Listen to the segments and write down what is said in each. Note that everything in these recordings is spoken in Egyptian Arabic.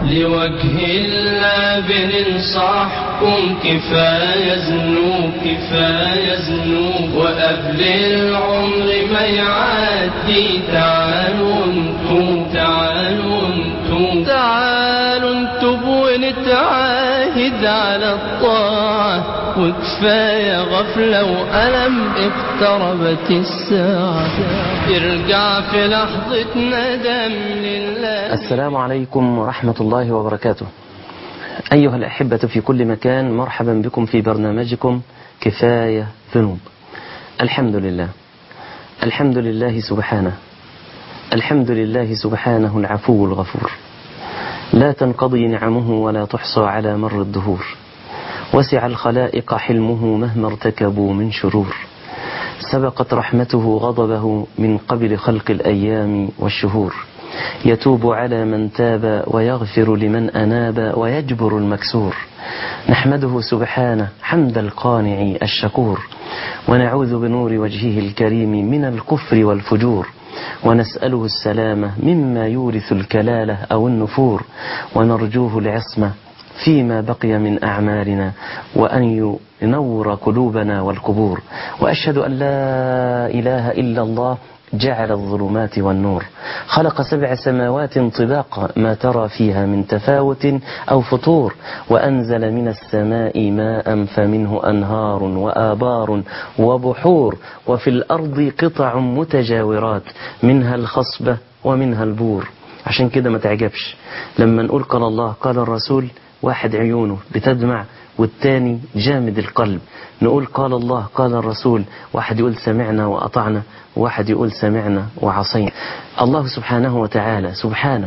لوجه الله بننصحكم كفاية ذنوب كفاية ذنوب وقبل العمر ما يعدي تعالوا انتم تعالوا انتم تعالوا انتم ونتعاهد على الطاعة وكفاية غفلة وألم اقتربت الساعة ارجع في لحظة ندم لله السلام عليكم ورحمة الله وبركاته أيها الأحبة في كل مكان مرحبا بكم في برنامجكم كفاية ذنوب الحمد لله الحمد لله سبحانه الحمد لله سبحانه العفو الغفور لا تنقضي نعمه ولا تحصى على مر الدهور وسع الخلائق حلمه مهما ارتكبوا من شرور سبقت رحمته غضبه من قبل خلق الأيام والشهور يتوب على من تاب ويغفر لمن أناب ويجبر المكسور نحمده سبحانه حمد القانع الشكور ونعوذ بنور وجهه الكريم من الكفر والفجور ونسأله السلامة مما يورث الكلالة أو النفور ونرجوه العصمة فيما بقي من أعمالنا وأن ينور قلوبنا والقبور وأشهد أن لا إله إلا الله جعل الظلمات والنور خلق سبع سماوات طباقا ما ترى فيها من تفاوت أو فطور وأنزل من السماء ماء فمنه أنهار وآبار وبحور وفي الأرض قطع متجاورات منها الخصبة ومنها البور عشان كده ما تعجبش لما نقول قال الله قال الرسول واحد عيونه بتدمع والتاني جامد القلب نقول قال الله قال الرسول واحد يقول سمعنا وأطعنا وواحد يقول سمعنا وعصينا الله سبحانه وتعالى سبحانه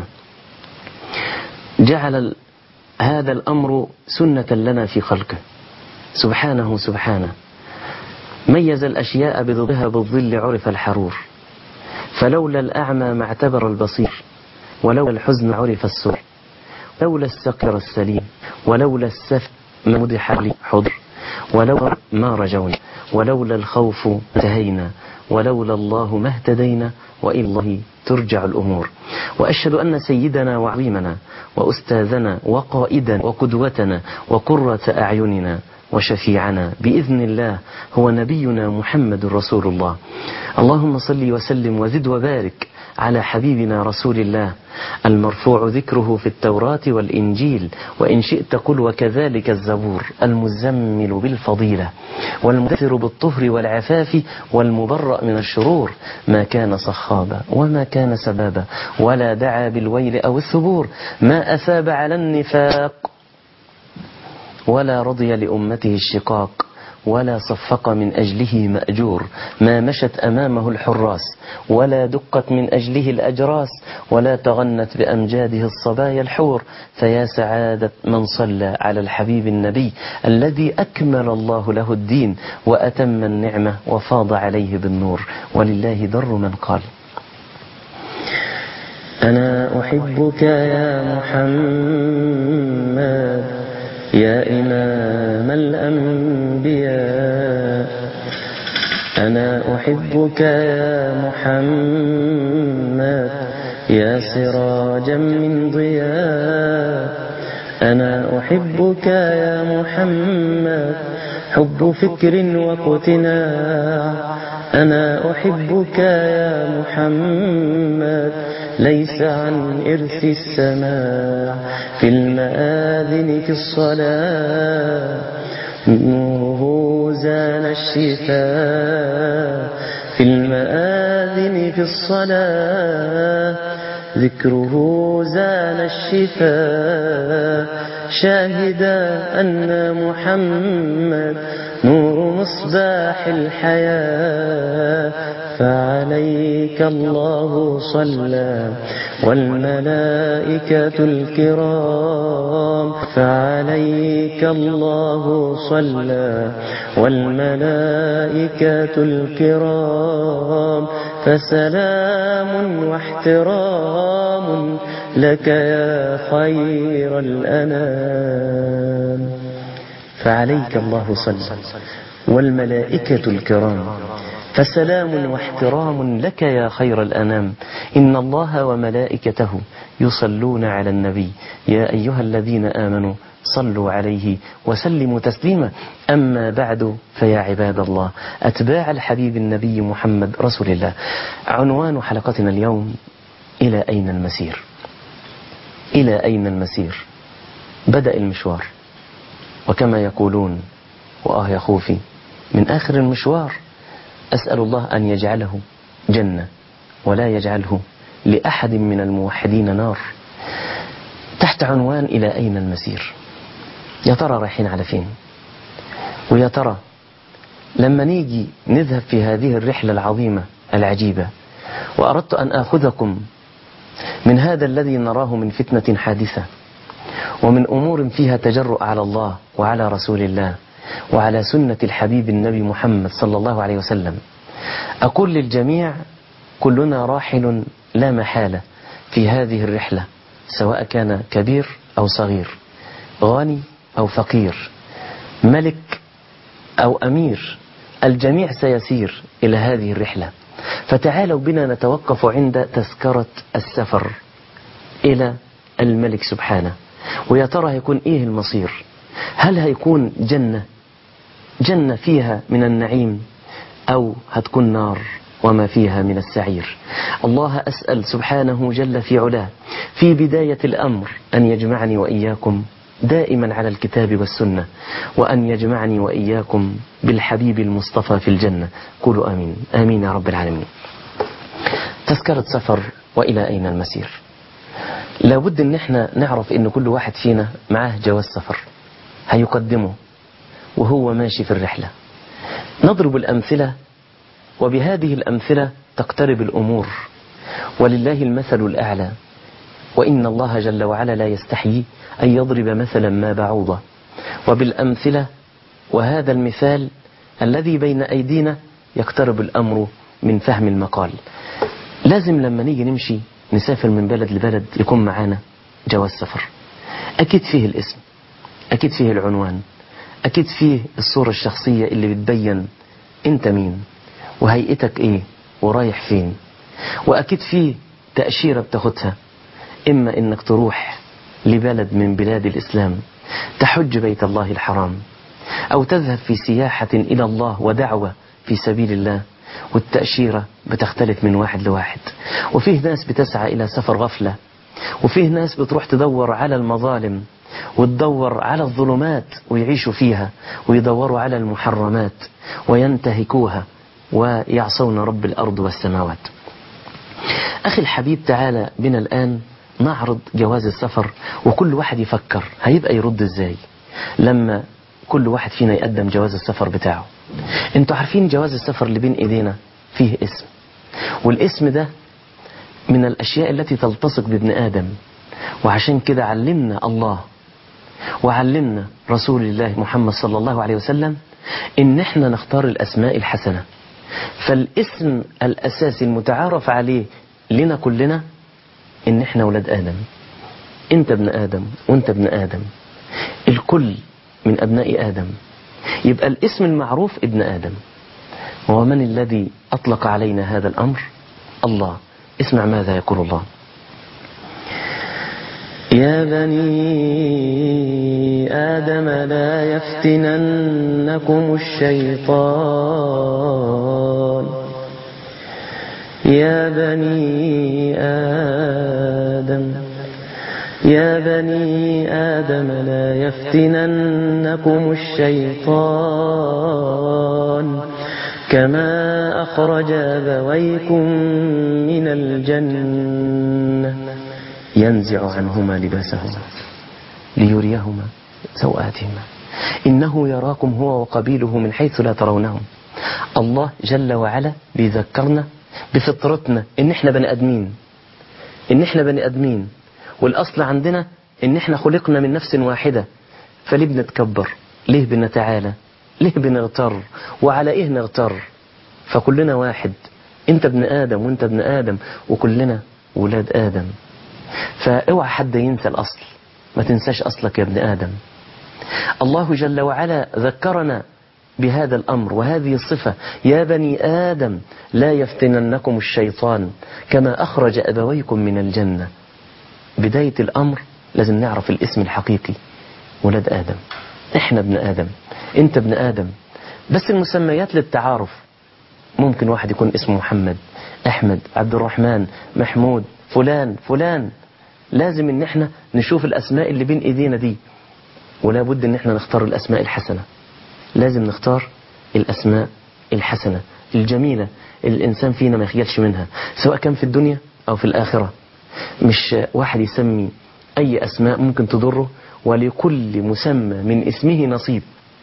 جعل هذا الأمر سنة لنا في خلقه سبحانه سبحانه ميز الأشياء بضدها بالظل عرف الحرور فلولا الأعمى ما اعتبر البصير ولولا الحزن عرف السر لولا السقر السليم ولولا السف ما مدح لي حضر ولولا ما رجونا ولولا الخوف انتهينا ولولا الله ما اهتدينا وإلى الله ترجع الأمور وأشهد أن سيدنا وعظيمنا وأستاذنا وقائدنا وقدوتنا وقرة أعيننا وشفيعنا بإذن الله هو نبينا محمد رسول الله اللهم صل وسلم وزد وبارك على حبيبنا رسول الله المرفوع ذكره في التوراة والإنجيل وإن شئت قل وكذلك الزبور المزمل بالفضيلة والمدثر بالطهر والعفاف والمبرأ من الشرور ما كان صخابا وما كان سبابا ولا دعا بالويل أو الثبور ما أثاب على النفاق ولا رضي لأمته الشقاق ولا صفق من أجله مأجور ما مشت أمامه الحراس ولا دقت من أجله الأجراس ولا تغنت بأمجاده الصبايا الحور فيا سعادة من صلى على الحبيب النبي الذي أكمل الله له الدين وأتم النعمة وفاض عليه بالنور ولله در من قال أنا أحبك يا محمد يا إمام الأنبياء أنا أحبك يا محمد يا سراجا من ضياء أنا أحبك يا محمد حب فكر واقتناع أنا أحبك يا محمد ليس عن إرث السماع في المآذن في الصلاة نوره زان الشفاء في المآذن في الصلاة ذكره زان الشفاء شاهدا أن محمد نور مصباح الحياة فعليك الله صلى والملائكة الكرام فعليك الله صلى والملائكة الكرام فسلام واحترام لك يا خير الأنام فعليك الله صلى والملائكة الكرام فسلام واحترام لك يا خير الأنام إن الله وملائكته يصلون على النبي يا أيها الذين آمنوا صلوا عليه وسلموا تسليما أما بعد فيا عباد الله أتباع الحبيب النبي محمد رسول الله عنوان حلقتنا اليوم إلى أين المسير إلى أين المسير بدأ المشوار وكما يقولون وآه يا خوفي من آخر المشوار أسأل الله أن يجعله جنة ولا يجعله لأحد من الموحدين نار تحت عنوان إلى أين المسير يا ترى رايحين على فين ويا ترى لما نيجي نذهب في هذه الرحلة العظيمة العجيبة وأردت أن آخذكم من هذا الذي نراه من فتنة حادثة ومن أمور فيها تجرؤ على الله وعلى رسول الله وعلى سنة الحبيب النبي محمد صلى الله عليه وسلم أقول للجميع كلنا راحل لا محالة في هذه الرحلة سواء كان كبير أو صغير غني أو فقير ملك أو أمير الجميع سيسير إلى هذه الرحلة فتعالوا بنا نتوقف عند تذكرة السفر إلى الملك سبحانه ويا ترى هيكون إيه المصير هل هيكون جنة جنة فيها من النعيم أو هتكون نار وما فيها من السعير الله أسأل سبحانه جل في علاه في بداية الأمر أن يجمعني وإياكم دائما على الكتاب والسنة وأن يجمعني وإياكم بالحبيب المصطفى في الجنة قولوا آمين آمين يا رب العالمين تذكرة سفر وإلى أين المسير لابد ان احنا نعرف ان كل واحد فينا معاه جواز سفر هيقدمه وهو ماشي في الرحلة نضرب الأمثلة وبهذه الأمثلة تقترب الأمور ولله المثل الأعلى وإن الله جل وعلا لا يستحيي أن يضرب مثلا ما بعوضة وبالأمثلة وهذا المثال الذي بين أيدينا يقترب الأمر من فهم المقال لازم لما نيجي نمشي نسافر من بلد لبلد يكون معانا جواز سفر أكيد فيه الاسم أكيد فيه العنوان أكيد فيه الصورة الشخصية اللي بتبين أنت مين وهيئتك إيه ورايح فين وأكيد فيه تأشيرة بتاخدها إما إنك تروح لبلد من بلاد الإسلام تحج بيت الله الحرام أو تذهب في سياحة إلى الله ودعوة في سبيل الله والتأشيرة بتختلف من واحد لواحد وفيه ناس بتسعى إلى سفر غفلة وفيه ناس بتروح تدور على المظالم وتدور على الظلمات ويعيشوا فيها ويدوروا على المحرمات وينتهكوها ويعصون رب الأرض والسماوات أخي الحبيب تعالى بنا الآن نعرض جواز السفر وكل واحد يفكر هيبقى يرد ازاي لما كل واحد فينا يقدم جواز السفر بتاعه انتوا عارفين جواز السفر اللي بين ايدينا فيه اسم والاسم ده من الاشياء التي تلتصق بابن ادم وعشان كده علمنا الله وعلمنا رسول الله محمد صلى الله عليه وسلم ان احنا نختار الاسماء الحسنه فالاسم الاساسي المتعارف عليه لنا كلنا ان احنا ولاد ادم انت ابن ادم وانت ابن ادم الكل من ابناء ادم يبقى الاسم المعروف ابن ادم ومن الذي اطلق علينا هذا الامر الله اسمع ماذا يقول الله يا بني آدم لا يفتننكم الشيطان يا بني آدم يا بني آدم لا يفتننكم الشيطان كما أخرج أبويكم من الجنة ينزع عنهما لباسهما ليريهما سوآتهما إنه يراكم هو وقبيله من حيث لا ترونهم الله جل وعلا بيذكرنا بفطرتنا إن إحنا بني أدمين إن إحنا بني أدمين والأصل عندنا إن إحنا خلقنا من نفس واحدة فليه بنتكبر ليه بنتعالى ليه بنغتر وعلى إيه نغتر فكلنا واحد أنت ابن آدم وأنت ابن آدم وكلنا ولاد آدم فاوعى حد ينسى الأصل ما تنساش أصلك يا ابن آدم الله جل وعلا ذكرنا بهذا الأمر وهذه الصفة يا بني آدم لا يفتننكم الشيطان كما أخرج أبويكم من الجنة بداية الأمر لازم نعرف الاسم الحقيقي ولاد آدم احنا ابن آدم انت ابن آدم بس المسميات للتعارف ممكن واحد يكون اسمه محمد أحمد عبد الرحمن محمود فلان فلان لازم ان احنا نشوف الأسماء اللي بين ايدينا دي ولا بد ان احنا نختار الأسماء الحسنة لازم نختار الأسماء الحسنة الجميلة اللي الإنسان فينا ما يخجلش منها سواء كان في الدنيا أو في الآخرة مش واحد يسمي أي أسماء ممكن تضره ولكل مسمى من اسمه نصيب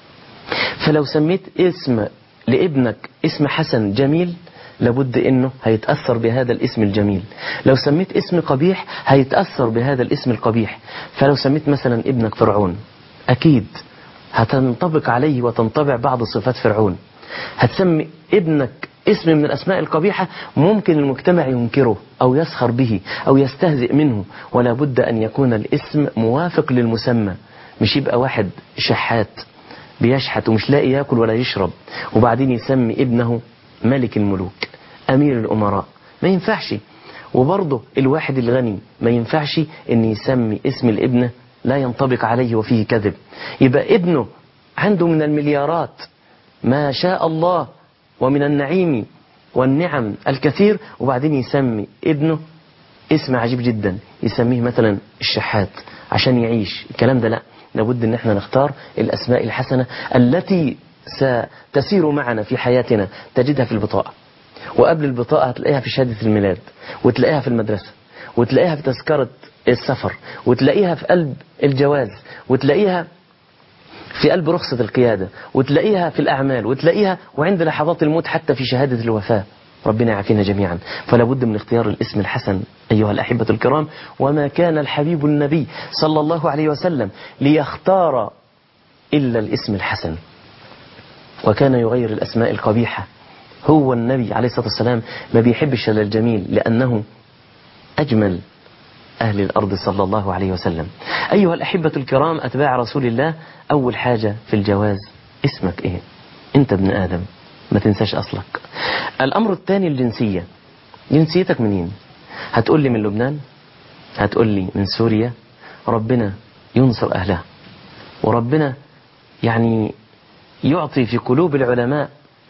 فلو سميت اسم لابنك اسم حسن جميل لابد انه هيتأثر بهذا الاسم الجميل لو سميت اسم قبيح هيتأثر بهذا الاسم القبيح فلو سميت مثلا ابنك فرعون اكيد هتنطبق عليه وتنطبع بعض صفات فرعون هتسمي ابنك اسم من الأسماء القبيحة ممكن المجتمع ينكره أو يسخر به أو يستهزئ منه ولا بد أن يكون الاسم موافق للمسمى مش يبقى واحد شحات بيشحت ومش لاقي ياكل ولا يشرب وبعدين يسمي ابنه ملك الملوك أمير الأمراء ما ينفعش وبرضه الواحد الغني ما ينفعش ان يسمي اسم الابن لا ينطبق عليه وفيه كذب يبقى ابنه عنده من المليارات ما شاء الله ومن النعيم والنعم الكثير وبعدين يسمي ابنه اسم عجيب جدا يسميه مثلا الشحات عشان يعيش الكلام ده لا لابد ان احنا نختار الاسماء الحسنة التي ستسير معنا في حياتنا تجدها في البطاقة وقبل البطاقة هتلاقيها في شهادة الميلاد وتلاقيها في المدرسة وتلاقيها في تذكرة السفر وتلاقيها في قلب الجواز وتلاقيها في قلب رخصة القيادة وتلاقيها في الأعمال وتلاقيها وعند لحظات الموت حتى في شهادة الوفاة ربنا يعافينا جميعا فلا بد من اختيار الاسم الحسن أيها الأحبة الكرام وما كان الحبيب النبي صلى الله عليه وسلم ليختار إلا الاسم الحسن وكان يغير الأسماء القبيحة هو النبي عليه الصلاة والسلام ما بيحبش إلا الجميل لأنه أجمل أهل الأرض صلى الله عليه وسلم أيها الأحبة الكرام أتباع رسول الله أول حاجة في الجواز اسمك إيه أنت ابن آدم ما تنساش أصلك الأمر الثاني الجنسية جنسيتك منين هتقول لي من لبنان هتقول لي من سوريا ربنا ينصر أهلها وربنا يعني يعطي في قلوب العلماء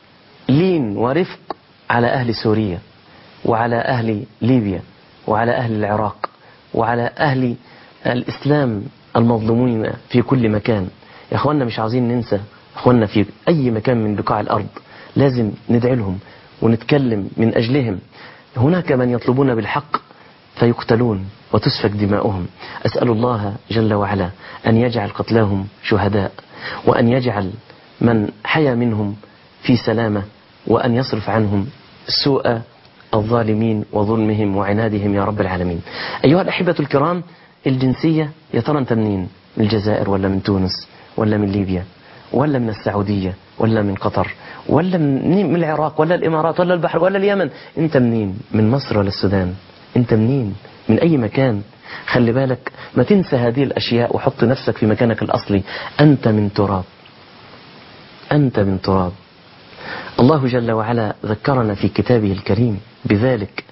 لين ورفق على أهل سوريا وعلى أهل ليبيا وعلى أهل العراق وعلى أهل الإسلام المظلومين في كل مكان يا أخوانا مش عاوزين ننسى أخوانا في أي مكان من بقاع الأرض لازم ندعي لهم ونتكلم من أجلهم هناك من يطلبون بالحق فيقتلون وتسفك دماؤهم أسأل الله جل وعلا أن يجعل قتلاهم شهداء وأن يجعل من حيا منهم في سلامة وأن يصرف عنهم سوء الظالمين وظلمهم وعنادهم يا رب العالمين أيها الأحبة الكرام الجنسية يا ترى أنت منين من الجزائر ولا من تونس ولا من ليبيا ولا من السعودية ولا من قطر ولا من العراق ولا الإمارات ولا البحر ولا اليمن أنت منين من مصر ولا السودان أنت منين من أي مكان خلي بالك ما تنسى هذه الأشياء وحط نفسك في مكانك الأصلي أنت من تراب أنت من تراب الله جل وعلا ذكرنا في كتابه الكريم بذلك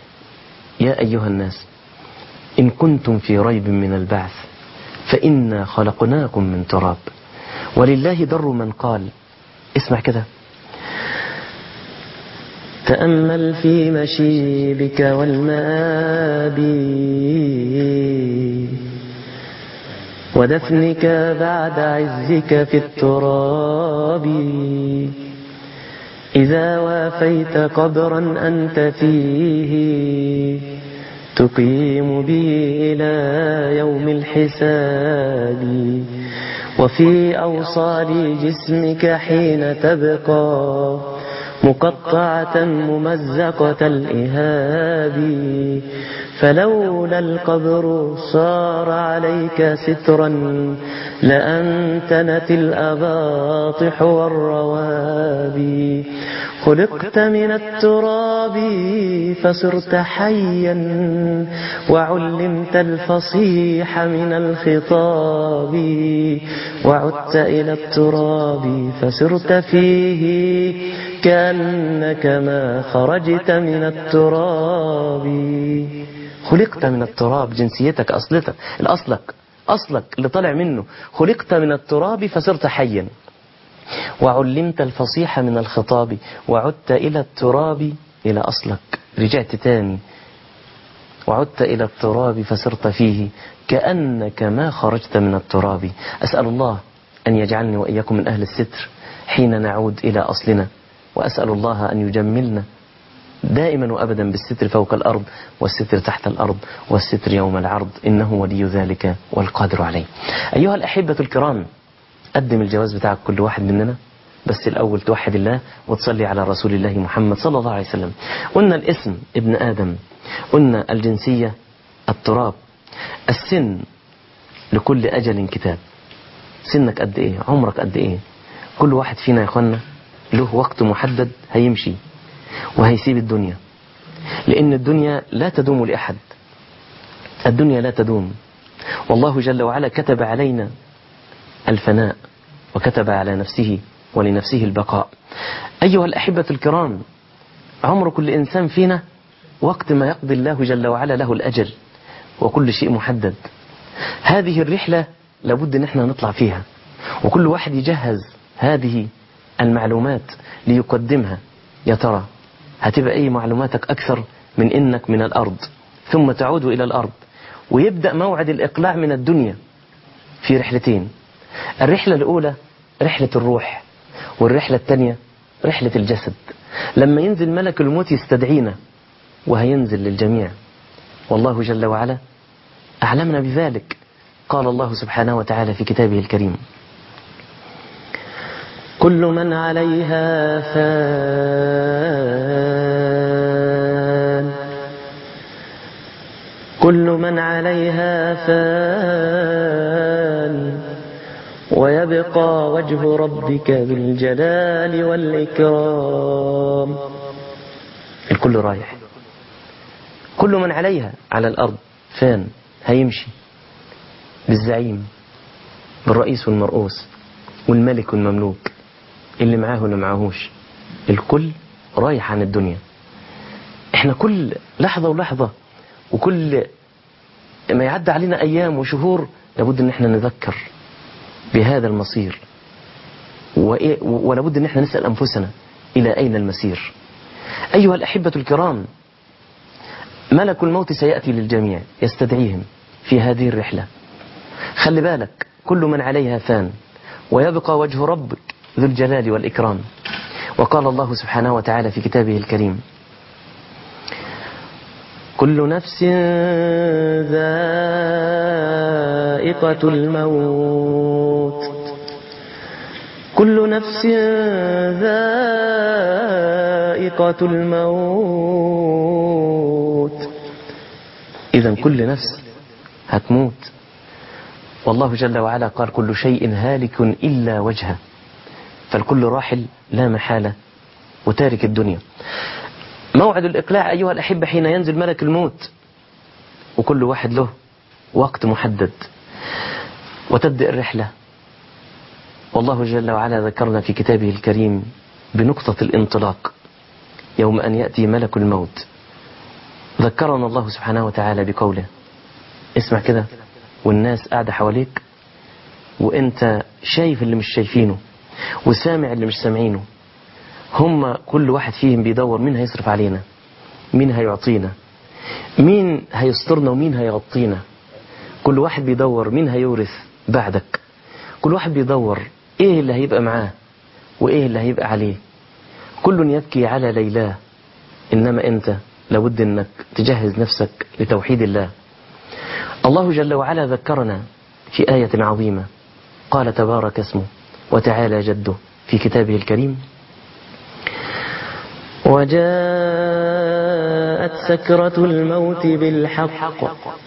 يا أيها الناس إن كنتم في ريب من البعث فإنا خلقناكم من تراب ولله در من قال اسمع كده تأمل في مشيبك والمآبي ودفنك بعد عزك في التراب إذا وافيت قبرا أنت فيه تقيم به إلى يوم الحساب وفي أوصال جسمك حين تبقى مقطعة ممزقة الإهاب فلولا القبر صار عليك سترا لأنتنت الأباطح والروابي خلقت من التراب فصرت حيا وعلمت الفصيح من الخطاب وعدت إلى التراب فسرت فيه كأنك ما خرجت من التراب خلقت من التراب جنسيتك أصلتك الأصلك أصلك اللي طالع منه خلقت من التراب فصرت حيا وعلمت الفصيح من الخطاب وعدت إلى التراب إلى أصلك رجعت تاني وعدت إلى التراب فسرت فيه كأنك ما خرجت من التراب أسأل الله أن يجعلني وإياكم من أهل الستر حين نعود إلى أصلنا وأسأل الله أن يجملنا دائما وأبدا بالستر فوق الأرض والستر تحت الأرض والستر يوم العرض إنه ولي ذلك والقادر عليه أيها الأحبة الكرام قدم الجواز بتاعك كل واحد مننا بس الأول توحد الله وتصلي على رسول الله محمد صلى الله عليه وسلم قلنا الاسم ابن آدم قلنا الجنسية التراب السن لكل أجل كتاب سنك قد إيه عمرك قد إيه كل واحد فينا يا أخوانا له وقت محدد هيمشي وهيسيب الدنيا لأن الدنيا لا تدوم لأحد الدنيا لا تدوم والله جل وعلا كتب علينا الفناء وكتب على نفسه ولنفسه البقاء أيها الأحبة الكرام عمر كل إنسان فينا وقت ما يقضي الله جل وعلا له الأجل وكل شيء محدد هذه الرحلة لابد ان احنا نطلع فيها وكل واحد يجهز هذه المعلومات ليقدمها يا ترى هتبقى ايه معلوماتك اكثر من انك من الارض ثم تعود الى الارض ويبدأ موعد الاقلاع من الدنيا في رحلتين الرحلة الاولى رحلة الروح والرحلة الثانية رحلة الجسد لما ينزل ملك الموت يستدعينا وهينزل للجميع والله جل وعلا أعلمنا بذلك قال الله سبحانه وتعالى في كتابه الكريم كل من عليها فان كل من عليها فان ويبقى وجه ربك بالجلال والإكرام الكل رايح كل من عليها على الأرض فان هيمشي بالزعيم بالرئيس والمرؤوس والملك والمملوك اللي معاه واللي معاهوش الكل رايح عن الدنيا احنا كل لحظة ولحظة وكل ما يعدي علينا أيام وشهور لابد ان احنا نذكر بهذا المصير ولابد ان احنا نسأل أنفسنا إلى أين المسير أيها الأحبة الكرام ملك الموت سيأتي للجميع يستدعيهم في هذه الرحلة خلي بالك كل من عليها فان ويبقى وجه ربك ذو الجلال والإكرام وقال الله سبحانه وتعالى في كتابه الكريم كل نفس ذائقة الموت كل نفس ذائقة الموت إذا كل نفس هتموت والله جل وعلا قال كل شيء هالك إلا وجهه فالكل راحل لا محالة وتارك الدنيا موعد الإقلاع أيها الأحبة حين ينزل ملك الموت وكل واحد له وقت محدد وتبدأ الرحلة والله جل وعلا ذكرنا في كتابه الكريم بنقطة الانطلاق يوم أن يأتي ملك الموت ذكرنا الله سبحانه وتعالى بقوله اسمع كده والناس قاعدة حواليك وانت شايف اللي مش شايفينه وسامع اللي مش سامعينه هم كل واحد فيهم بيدور مين هيصرف علينا مين هيعطينا مين هيسترنا ومين هيغطينا كل واحد بيدور مين هيورث بعدك كل واحد بيدور ايه اللي هيبقى معاه وايه اللي هيبقى عليه كل يبكي على ليلاه انما انت لابد انك تجهز نفسك لتوحيد الله الله جل وعلا ذكرنا في آية عظيمة قال تبارك اسمه وتعالى جده في كتابه الكريم وجاءت سكرة الموت بالحق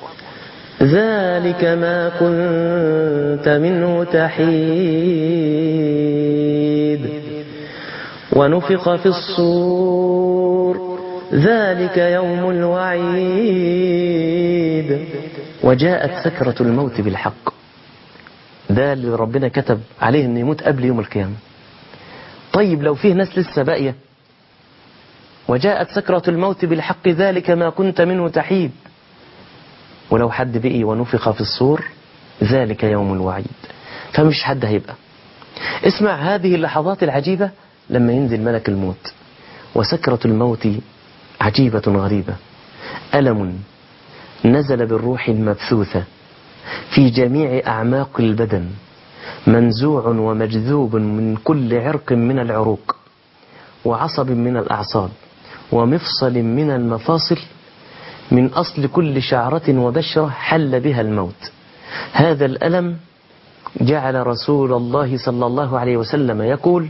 ذلك ما كنت منه تحيد ونفخ في الصور ذلك يوم الوعيد وجاءت سكرة الموت بالحق ده اللي ربنا كتب عليه انه يموت قبل يوم القيامة طيب لو فيه ناس لسه باقية وجاءت سكرة الموت بالحق ذلك ما كنت منه تحيد ولو حد بقي ونفخ في الصور ذلك يوم الوعيد فمش حد هيبقى اسمع هذه اللحظات العجيبة لما ينزل ملك الموت وسكرة الموت عجيبة غريبة ألم نزل بالروح المبثوثة في جميع أعماق البدن منزوع ومجذوب من كل عرق من العروق وعصب من الأعصاب ومفصل من المفاصل من أصل كل شعرة وبشرة حل بها الموت هذا الألم جعل رسول الله صلى الله عليه وسلم يقول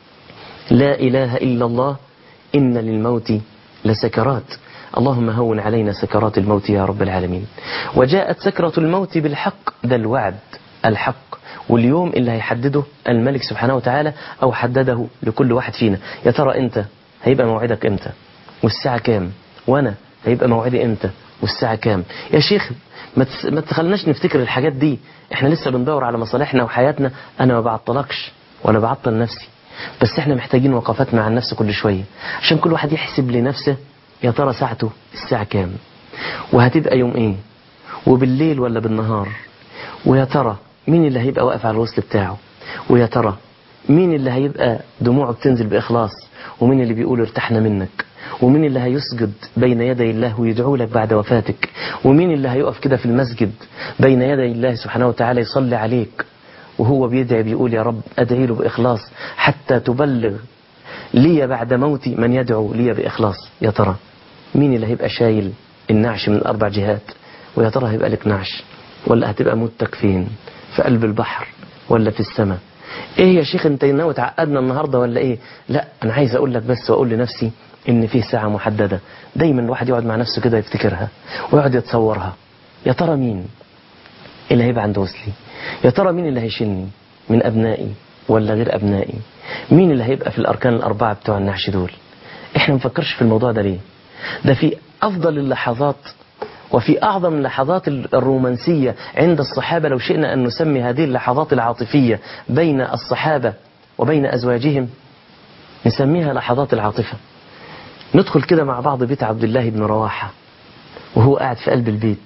لا إله إلا الله إن للموت لسكرات اللهم هون علينا سكرات الموت يا رب العالمين وجاءت سكرة الموت بالحق ده الوعد الحق واليوم اللي هيحدده الملك سبحانه وتعالى أو حدده لكل واحد فينا يا ترى أنت هيبقى موعدك أمتى والساعة كام وأنا هيبقى موعدي أمتى والساعة كام يا شيخ ما تس- ما تخلناش نفتكر الحاجات دي احنا لسه بندور على مصالحنا وحياتنا انا ما بعطلكش ولا بعطل نفسي بس احنا محتاجين وقفات مع النفس كل شوية عشان كل واحد يحسب لنفسه يا ترى ساعته الساعة كام وهتبقى يوم ايه وبالليل ولا بالنهار ويا ترى مين اللي هيبقى واقف على الوصل بتاعه ويا ترى مين اللي هيبقى دموعه بتنزل بإخلاص ومين اللي بيقول ارتحنا منك ومين اللي هيسجد بين يدي الله ويدعو لك بعد وفاتك ومين اللي هيقف كده في المسجد بين يدي الله سبحانه وتعالى يصلي عليك وهو بيدعي بيقول يا رب أدعي له بإخلاص حتى تبلغ لي بعد موتي من يدعو لي بإخلاص يا ترى مين اللي هيبقى شايل النعش من أربع جهات ويا ترى هيبقى لك نعش ولا هتبقى موتك فين في قلب البحر ولا في السماء ايه يا شيخ انت ناوي تعقدنا النهارده ولا ايه لا انا عايز اقول لك بس واقول لنفسي ان في ساعه محدده دايما الواحد يقعد مع نفسه كده يفتكرها ويقعد يتصورها يا ترى مين اللي هيبقى عند وصلي يا ترى مين اللي هيشيلني من أبنائي ولا غير أبنائي مين اللي هيبقى في الأركان الأربعة بتوع النعش دول إحنا ما نفكرش في الموضوع ده ليه ده في أفضل اللحظات وفي أعظم اللحظات الرومانسية عند الصحابة لو شئنا أن نسمي هذه اللحظات العاطفية بين الصحابة وبين أزواجهم نسميها لحظات العاطفة ندخل كده مع بعض بيت عبد الله بن رواحة وهو قاعد في قلب البيت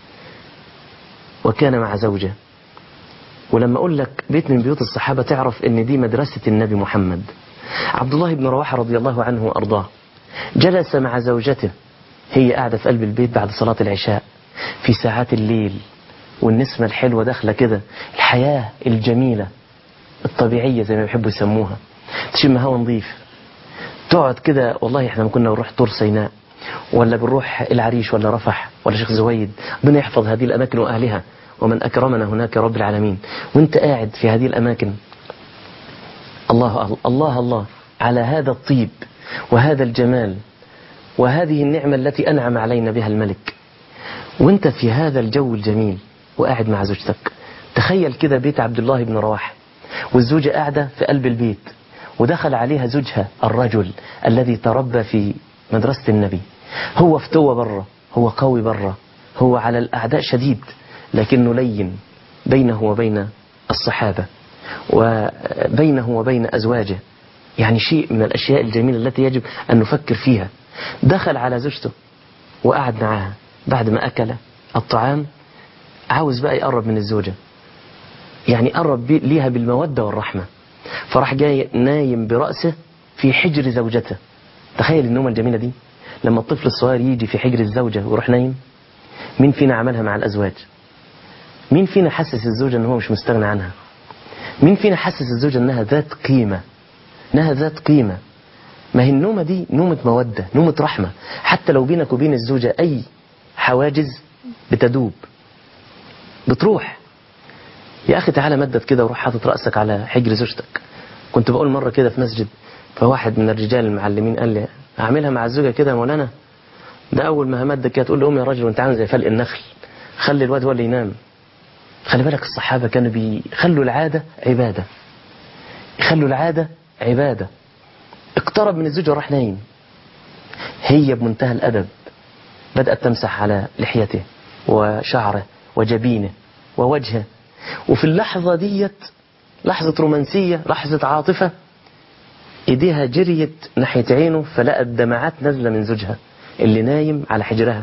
وكان مع زوجة ولما أقول لك بيت من بيوت الصحابة تعرف أن دي مدرسة النبي محمد عبد الله بن رواحة رضي الله عنه وأرضاه جلس مع زوجته هي قاعدة في قلب البيت بعد صلاة العشاء في ساعات الليل والنسمة الحلوة داخلة كده الحياة الجميلة الطبيعية زي ما بيحبوا يسموها تشم هوا نظيف تقعد كده والله احنا ما كنا نروح طور سيناء ولا بنروح العريش ولا رفح ولا شيخ زويد ربنا يحفظ هذه الأماكن وأهلها ومن أكرمنا هناك رب العالمين وانت قاعد في هذه الأماكن الله الله الله على هذا الطيب وهذا الجمال وهذه النعمة التي أنعم علينا بها الملك وانت في هذا الجو الجميل وقاعد مع زوجتك تخيل كده بيت عبد الله بن رواحة والزوجة قاعدة في قلب البيت ودخل عليها زوجها الرجل الذي تربى في مدرسة النبي هو فتوى برة هو قوي برة هو على الأعداء شديد لكنه لين بينه وبين الصحابة وبينه وبين أزواجه يعني شيء من الأشياء الجميلة التي يجب أن نفكر فيها دخل على زوجته وقعد معاها بعد ما أكل الطعام عاوز بقى يقرب من الزوجة يعني قرب ليها بالمودة والرحمة فراح جاي نايم برأسه في حجر زوجته تخيل النومة الجميلة دي لما الطفل الصغير يجي في حجر الزوجة ويروح نايم مين فينا عملها مع الأزواج مين فينا حسس الزوجة ان هو مش مستغنى عنها مين فينا حسس الزوجة انها ذات قيمة انها ذات قيمة ما هي النومة دي نومة مودة نومة رحمة حتى لو بينك وبين الزوجة أي حواجز بتدوب بتروح يا أخي تعالى مدد كده وروح حاطط رأسك على حجر زوجتك كنت بقول مرة كده في مسجد فواحد من الرجال المعلمين قال لي هعملها مع الزوجة كده يا مولانا ده أول ما همدك كده تقول له قوم يا راجل وأنت عامل زي فلق النخل خلي الواد هو اللي ينام خلي بالك الصحابة كانوا بيخلوا العادة عبادة يخلوا العادة عبادة اقترب من الزوج وراح نايم هي بمنتهى الأدب بدأت تمسح على لحيته وشعره وجبينه ووجهه وفي اللحظة ديت لحظة رومانسية لحظة عاطفة ايديها جريت ناحية عينه فلقت دمعات نازلة من زوجها اللي نايم على حجرها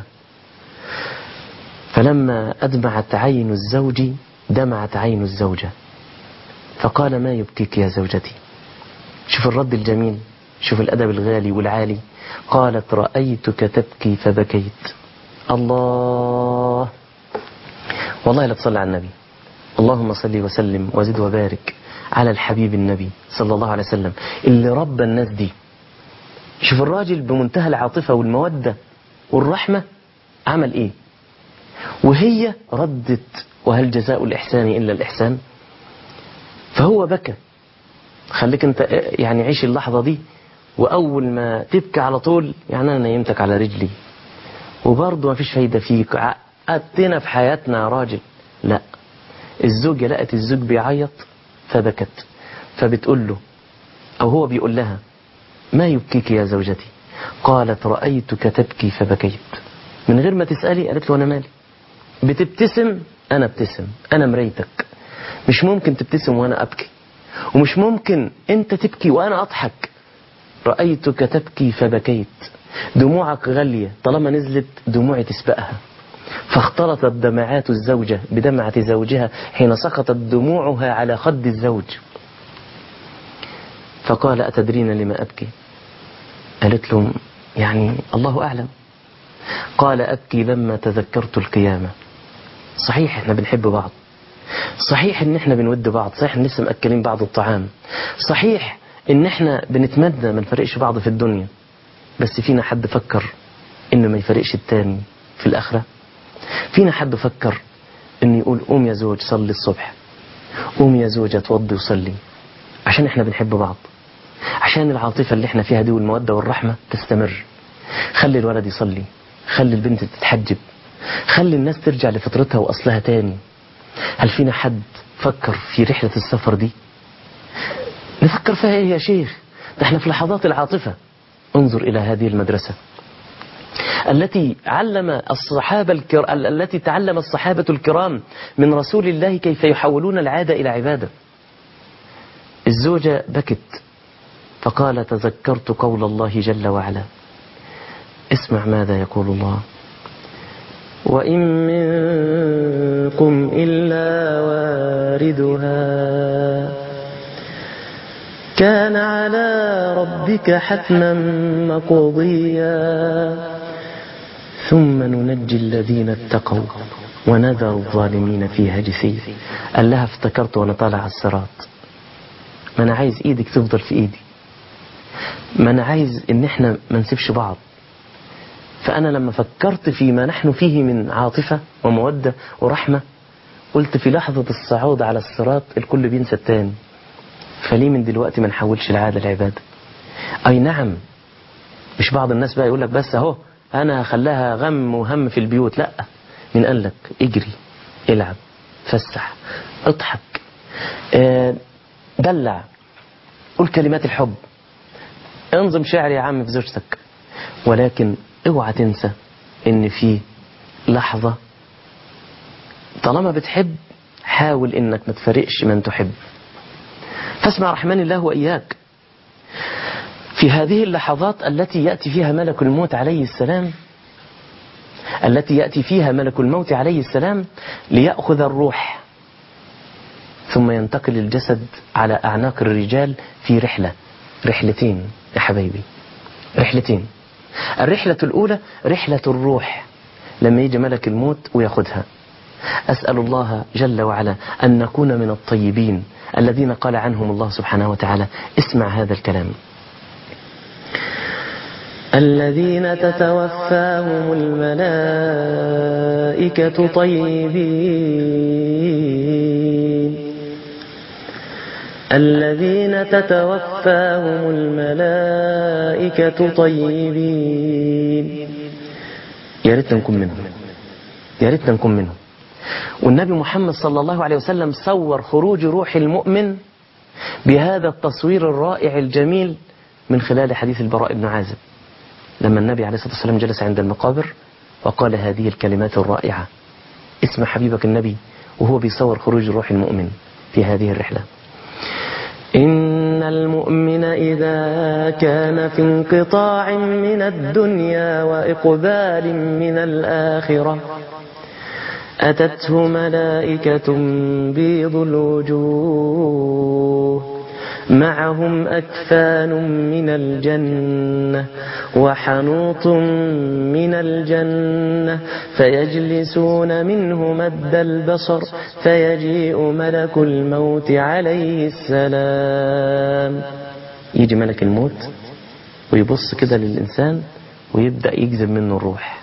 فلما أدمعت عين الزوج دمعت عين الزوجة فقال ما يبكيك يا زوجتي شوف الرد الجميل شوف الأدب الغالي والعالي قالت رأيتك تبكي فبكيت الله والله لا تصلي على النبي اللهم صل وسلم وزد وبارك على الحبيب النبي صلى الله عليه وسلم اللي ربى الناس دي شوف الراجل بمنتهى العاطفة والمودة والرحمة عمل ايه وهي ردت وهل جزاء الإحسان إلا الإحسان فهو بكى خليك انت يعني عيش اللحظة دي وأول ما تبكي على طول يعني أنا نيمتك على رجلي وبرضه ما فيش فايدة فيك عقدتنا في حياتنا يا راجل لا الزوجة لقت الزوج بيعيط فبكت فبتقول له أو هو بيقول لها ما يبكيك يا زوجتي قالت رأيتك تبكي فبكيت من غير ما تسألي قالت له أنا مالي بتبتسم أنا ابتسم أنا مريتك مش ممكن تبتسم وأنا أبكي ومش ممكن أنت تبكي وأنا أضحك رأيتك تبكي فبكيت دموعك غالية طالما نزلت دموعي تسبقها فاختلطت دمعات الزوجة بدمعة زوجها حين سقطت دموعها على خد الزوج فقال أتدرين لما أبكي قالت له يعني الله أعلم قال أبكي لما تذكرت القيامة صحيح احنا بنحب بعض صحيح ان احنا بنود بعض صحيح ان لسه مأكلين بعض الطعام صحيح ان احنا بنتمنى ما نفرقش بعض في الدنيا بس فينا حد فكر انه ما يفرقش التاني في الاخره فينا حد فكر انه يقول قوم يا زوج صلي الصبح قوم يا زوج اتوضي وصلي عشان احنا بنحب بعض عشان العاطفة اللي احنا فيها دي والمودة والرحمة تستمر خلي الولد يصلي خلي البنت تتحجب خلي الناس ترجع لفطرتها وأصلها تاني هل فينا حد فكر في رحلة السفر دي نفكر فيها ايه يا شيخ ده احنا في لحظات العاطفة انظر إلى هذه المدرسة التي علم الصحابة الكر... التي تعلم الصحابة الكرام من رسول الله كيف يحولون العادة إلى عبادة الزوجة بكت فقال تذكرت قول الله جل وعلا اسمع ماذا يقول الله وإن منكم إلا واردها كان على ربك حتما مقضيا ثم ننجي الذين اتقوا ونذر الظالمين فيها جثيا قال لها افتكرت وانا طالع على الصراط ما انا عايز ايدك تفضل في ايدي ما انا عايز ان احنا ما نسيبش بعض فانا لما فكرت فيما نحن فيه من عاطفة ومودة ورحمة قلت في لحظة الصعود على الصراط الكل بينسى التاني فليه من دلوقتي ما نحولش العادة العبادة اي نعم مش بعض الناس بقى يقول لك بس اهو انا هخليها غم وهم في البيوت لا من قال لك اجري العب فسح اضحك اه دلع قول كلمات الحب انظم شعر يا عم في زوجتك ولكن اوعى تنسى ان في لحظة طالما بتحب حاول انك ما تفرقش من تحب فاسمع رحمن الله وإياك في هذه اللحظات التي يأتي فيها ملك الموت عليه السلام التي يأتي فيها ملك الموت عليه السلام ليأخذ الروح ثم ينتقل الجسد على أعناق الرجال في رحلة رحلتين يا حبايبي رحلتين الرحلة الأولى رحلة الروح لما يجي ملك الموت وياخدها أسأل الله جل وعلا أن نكون من الطيبين الذين قال عنهم الله سبحانه وتعالى اسمع هذا الكلام الذين تتوفاهم الملائكة طيبين الذين تتوفاهم الملائكة طيبين يا ريتنا نكون منهم يا ريتنا نكون منهم والنبي محمد صلى الله عليه وسلم صور خروج روح المؤمن بهذا التصوير الرائع الجميل من خلال حديث البراء بن عازب لما النبي عليه الصلاة والسلام جلس عند المقابر وقال هذه الكلمات الرائعة اسم حبيبك النبي وهو بيصور خروج روح المؤمن في هذه الرحلة إن المؤمن إذا كان في انقطاع من الدنيا وإقبال من الآخرة أتته ملائكة بيض الوجوه معهم أكفان من الجنة وحنوط من الجنة فيجلسون منه مد البصر فيجيء ملك الموت عليه السلام يجي ملك الموت ويبص كده للإنسان ويبدأ يجذب منه الروح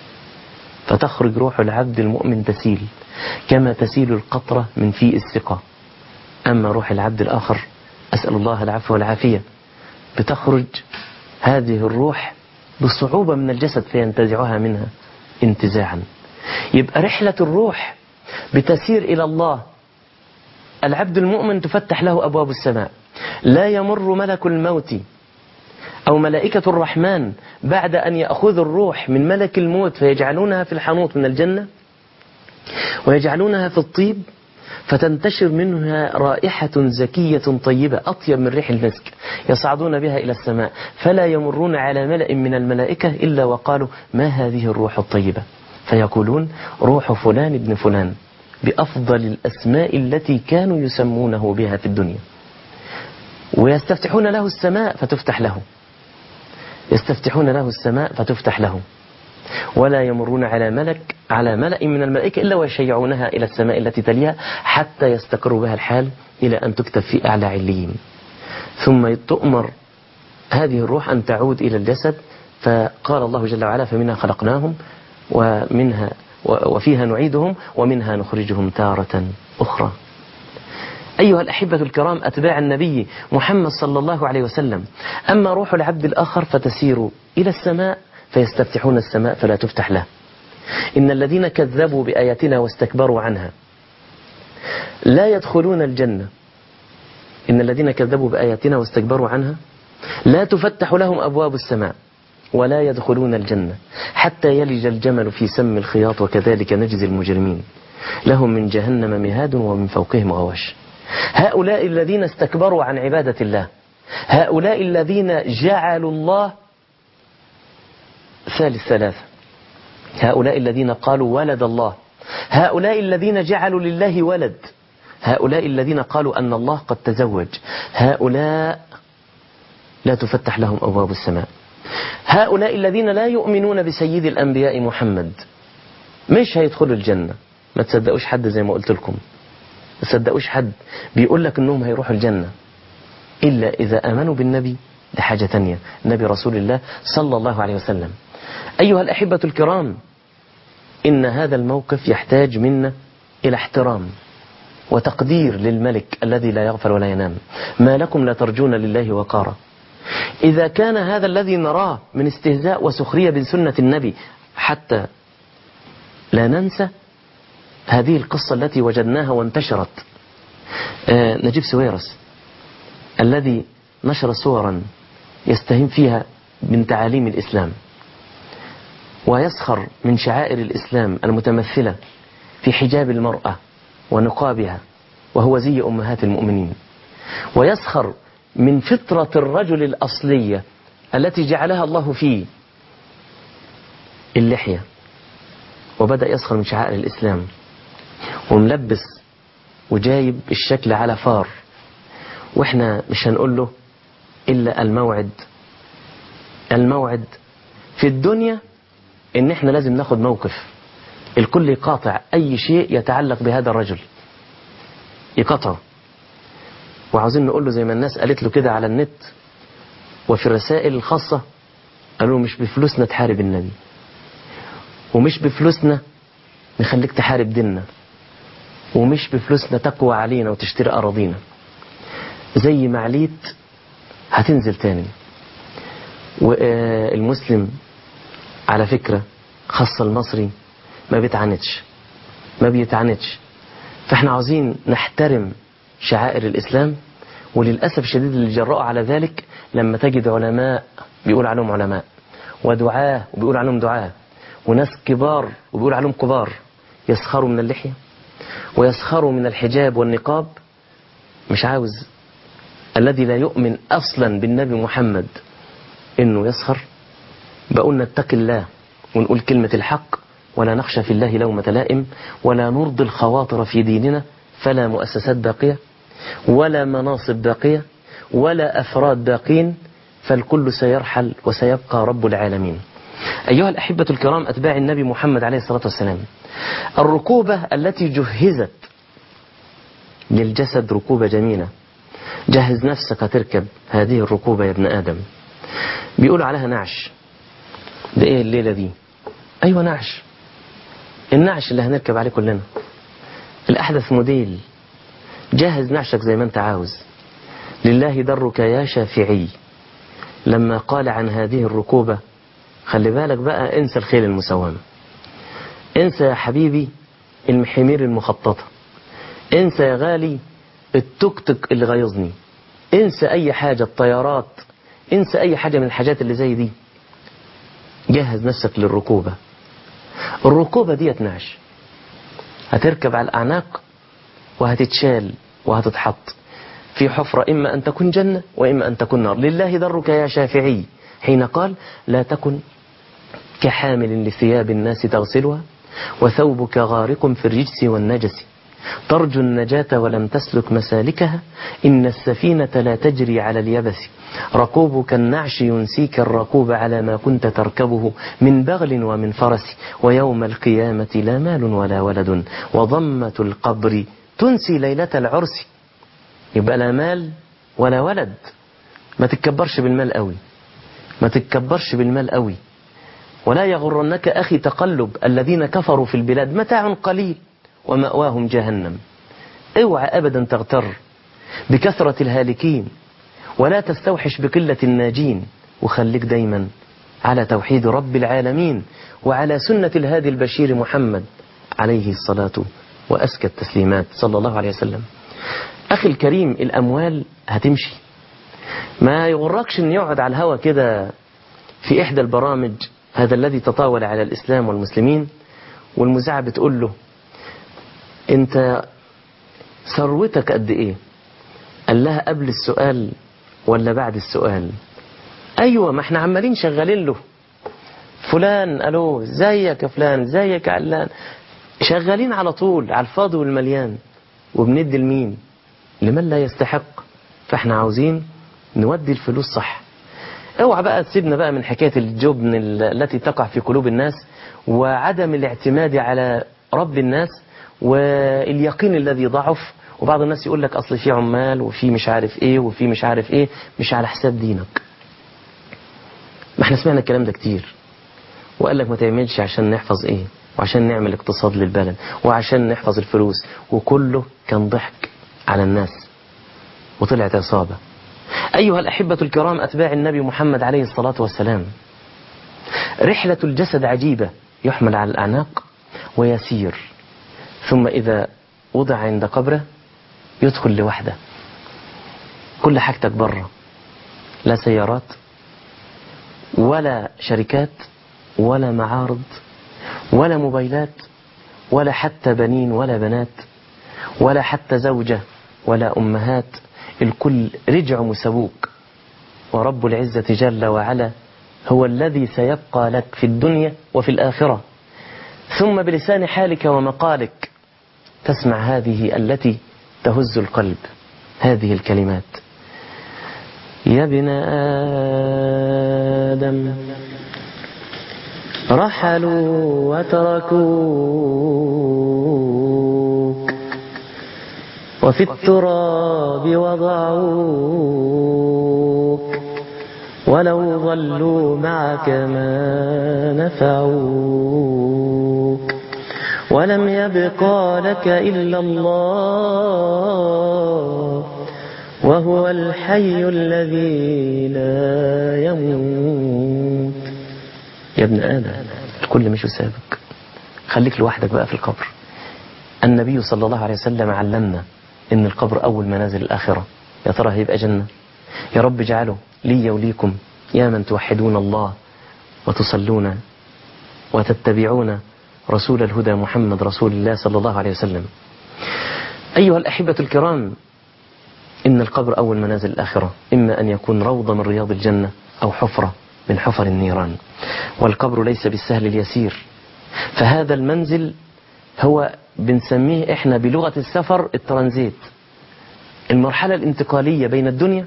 فتخرج روح العبد المؤمن تسيل كما تسيل القطرة من فيء الثقة أما روح العبد الآخر أسأل الله العفو والعافية بتخرج هذه الروح بصعوبة من الجسد فينتزعها منها انتزاعا يبقى رحلة الروح بتسير إلى الله العبد المؤمن تفتح له أبواب السماء لا يمر ملك الموت أو ملائكة الرحمن بعد أن يأخذ الروح من ملك الموت فيجعلونها في الحنوط من الجنة ويجعلونها في الطيب فتنتشر منها رائحة زكية طيبة أطيب من ريح المسك يصعدون بها إلى السماء فلا يمرون على ملأ من الملائكة إلا وقالوا ما هذه الروح الطيبة فيقولون روح فلان ابن فلان بأفضل الأسماء التي كانوا يسمونه بها في الدنيا ويستفتحون له السماء فتفتح له يستفتحون له السماء فتفتح له ولا يمرون على ملك على ملأ من الملائكة إلا ويشيعونها إلى السماء التي تليها حتى يستقر بها الحال إلى أن تكتب في أعلى عليين ثم تؤمر هذه الروح أن تعود إلى الجسد فقال الله جل وعلا فمنها خلقناهم ومنها وفيها نعيدهم ومنها نخرجهم تارة أخرى أيها الأحبة الكرام أتباع النبي محمد صلى الله عليه وسلم أما روح العبد الآخر فتسير إلى السماء فيستفتحون السماء فلا تفتح له إن الذين كذبوا بآياتنا واستكبروا عنها لا يدخلون الجنة إن الذين كذبوا بآياتنا واستكبروا عنها لا تفتح لهم أبواب السماء ولا يدخلون الجنة حتى يلج الجمل في سم الخياط وكذلك نجزي المجرمين لهم من جهنم مهاد ومن فوقهم غواش هؤلاء الذين استكبروا عن عبادة الله هؤلاء الذين جعلوا الله ثالث ثلاثة هؤلاء الذين قالوا ولد الله هؤلاء الذين جعلوا لله ولد هؤلاء الذين قالوا أن الله قد تزوج هؤلاء لا تفتح لهم أبواب السماء هؤلاء الذين لا يؤمنون بسيد الأنبياء محمد مش هيدخلوا الجنة ما تصدقوش حد زي ما قلت لكم ما تصدقوش حد بيقول لك انهم هيروحوا الجنة إلا إذا آمنوا بالنبي ده حاجة تانية نبي رسول الله صلى الله عليه وسلم أيها الأحبة الكرام إن هذا الموقف يحتاج منا إلى احترام وتقدير للملك الذي لا يغفل ولا ينام ما لكم لا ترجون لله وقارا إذا كان هذا الذي نراه من استهزاء وسخرية بسنة النبي حتى لا ننسى هذه القصة التي وجدناها وانتشرت آه نجيب سويرس الذي نشر صورا يستهين فيها من تعاليم الإسلام ويسخر من شعائر الإسلام المتمثلة في حجاب المرأة ونقابها وهو زي أمهات المؤمنين ويسخر من فطرة الرجل الأصلية التي جعلها الله فيه اللحية وبدأ يسخر من شعائر الإسلام وملبس وجايب الشكل على فار واحنا مش هنقول له إلا الموعد الموعد في الدنيا ان احنا لازم ناخد موقف الكل يقاطع اي شيء يتعلق بهذا الرجل يقاطعه وعاوزين نقول له زي ما الناس قالت له كده على النت وفي الرسائل الخاصة قالوا مش بفلوسنا تحارب النبي ومش بفلوسنا نخليك تحارب ديننا ومش بفلوسنا تقوى علينا وتشتري أراضينا زي ما عليت هتنزل تاني والمسلم على فكرة خاصة المصري ما بيتعاندش ما بيتعاندش فاحنا عاوزين نحترم شعائر الإسلام وللأسف الشديد اللي جرأوا على ذلك لما تجد علماء بيقول عليهم علماء ودعاة وبيقول عليهم دعاة وناس كبار وبيقول عليهم كبار يسخروا من اللحية ويسخروا من الحجاب والنقاب مش عاوز الذي لا يؤمن أصلا بالنبي محمد إنه يسخر بقول نتقي الله ونقول كلمة الحق ولا نخشى في الله لومة لائم ولا نرضي الخواطر في ديننا فلا مؤسسات باقية ولا مناصب باقية ولا أفراد باقين فالكل سيرحل وسيبقى رب العالمين أيها الأحبة الكرام أتباع النبي محمد عليه الصلاة والسلام الركوبة التي جهزت للجسد ركوبة جميلة جهز نفسك تركب هذه الركوبة يا ابن آدم بيقولوا عليها نعش ده ايه الليلة دي ايوه نعش النعش اللي هنركب عليه كلنا الأحدث موديل جهز نعشك زي ما انت عاوز لله درك يا شافعي لما قال عن هذه الركوبة خلي بالك بقى انسى الخيل المسومة انسى يا حبيبي المحمير المخططة انسى يا غالي التوك توك اللي غيظني انسى اي حاجة الطيارات انسى اي حاجة من الحاجات اللي زي دي جهز نفسك للركوبة الركوبة دي نعش هتركب على الأعناق وهتتشال وهتتحط في حفرة إما أن تكون جنة وإما أن تكون نار لله درك يا شافعي حين قال لا تكن كحامل لثياب الناس تغسلها وثوبك غارق في الرجس والنجس ترجو النجاة ولم تسلك مسالكها إن السفينة لا تجري على اليبس ركوبك النعش ينسيك الركوب على ما كنت تركبه من بغل ومن فرس ويوم القيامة لا مال ولا ولد وضمة القبر تنسي ليلة العرس يبقى لا مال ولا ولد ما تتكبرش بالمال قوي ما تتكبرش بالمال قوي ولا يغرنك أخي تقلب الذين كفروا في البلاد متاع قليل ومأواهم جهنم اوعى أبدا تغتر بكثرة الهالكين ولا تستوحش بقلة الناجين وخليك دايما على توحيد رب العالمين وعلى سنة الهادي البشير محمد عليه الصلاة وأزكى التسليمات صلى الله عليه وسلم أخي الكريم الأموال هتمشي ما يغركش أن يقعد على الهوى كده في إحدى البرامج هذا الذي تطاول على الإسلام والمسلمين والمذيعة بتقول له انت ثروتك قد ايه قال لها قبل السؤال ولا بعد السؤال ايوه ما احنا عمالين شغالين له فلان الو زيك يا فلان زيك يا علان شغالين على طول على الفاضي والمليان وبندي لمين لمن لا يستحق فاحنا عاوزين نودي الفلوس صح اوعى بقى تسيبنا بقى من حكاية الجبن التي تقع في قلوب الناس وعدم الاعتماد على رب الناس واليقين الذي ضعف وبعض الناس يقول لك أصل في عمال وفي مش عارف إيه وفي مش عارف إيه مش على حساب دينك ما احنا سمعنا الكلام ده كتير وقال لك ما تعملش عشان نحفظ إيه وعشان نعمل اقتصاد للبلد وعشان نحفظ الفلوس وكله كان ضحك على الناس وطلعت عصابة أيها الأحبة الكرام أتباع النبي محمد عليه الصلاة والسلام رحلة الجسد عجيبة يحمل على الأعناق ويسير ثم إذا وضع عند قبره يدخل لوحده كل حاجتك بره لا سيارات ولا شركات ولا معارض ولا موبايلات ولا حتى بنين ولا بنات ولا حتى زوجة ولا أمهات الكل رجع مسبوك ورب العزة جل وعلا هو الذي سيبقى لك في الدنيا وفي الآخرة ثم بلسان حالك ومقالك تسمع هذه التي تهز القلب هذه الكلمات يا ابن آدم رحلوا وتركوك وفي التراب وضعوك ولو ظلوا معك ما نفعوك ولم يبقى لك إلا الله وهو الحي الذي لا يموت يا ابن آدم الكل مش سابك خليك لوحدك بقى في القبر النبي صلى الله عليه وسلم علمنا ان القبر اول منازل الاخره يا ترى هيبقى جنه يا رب اجعله لي وليكم يا من توحدون الله وتصلون وتتبعون رسول الهدى محمد رسول الله صلى الله عليه وسلم ايها الاحبه الكرام ان القبر اول منازل الاخره اما ان يكون روضه من رياض الجنه او حفره من حفر النيران والقبر ليس بالسهل اليسير فهذا المنزل هو بنسميه احنا بلغة السفر الترانزيت المرحلة الانتقالية بين الدنيا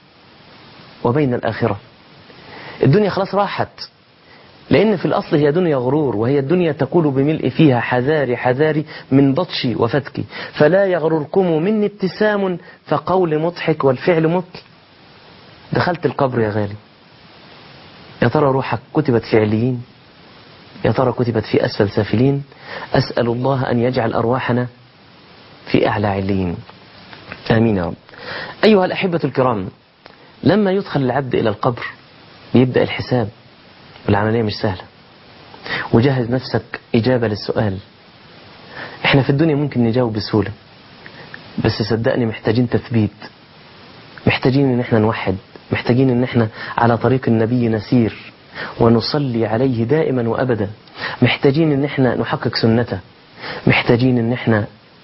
وبين الآخرة الدنيا خلاص راحت لأن في الأصل هي دنيا غرور وهي الدنيا تقول بملء فيها حذاري حذاري من بطشي وفتكي فلا يغرركم مني ابتسام فقول مضحك والفعل مطل دخلت القبر يا غالي يا ترى روحك كتبت في عليين يا ترى كتبت في أسفل سافلين أسأل الله أن يجعل أرواحنا في أعلى عليين آمين يا رب أيها الأحبة الكرام لما يدخل العبد إلى القبر بيبدأ الحساب والعملية مش سهلة وجهز نفسك إجابة للسؤال احنا في الدنيا ممكن نجاوب بسهولة بس صدقني محتاجين تثبيت محتاجين ان احنا نوحد محتاجين ان احنا على طريق النبي نسير ونصلي عليه دائما وابدا محتاجين ان احنا نحقق سنته محتاجين ان احنا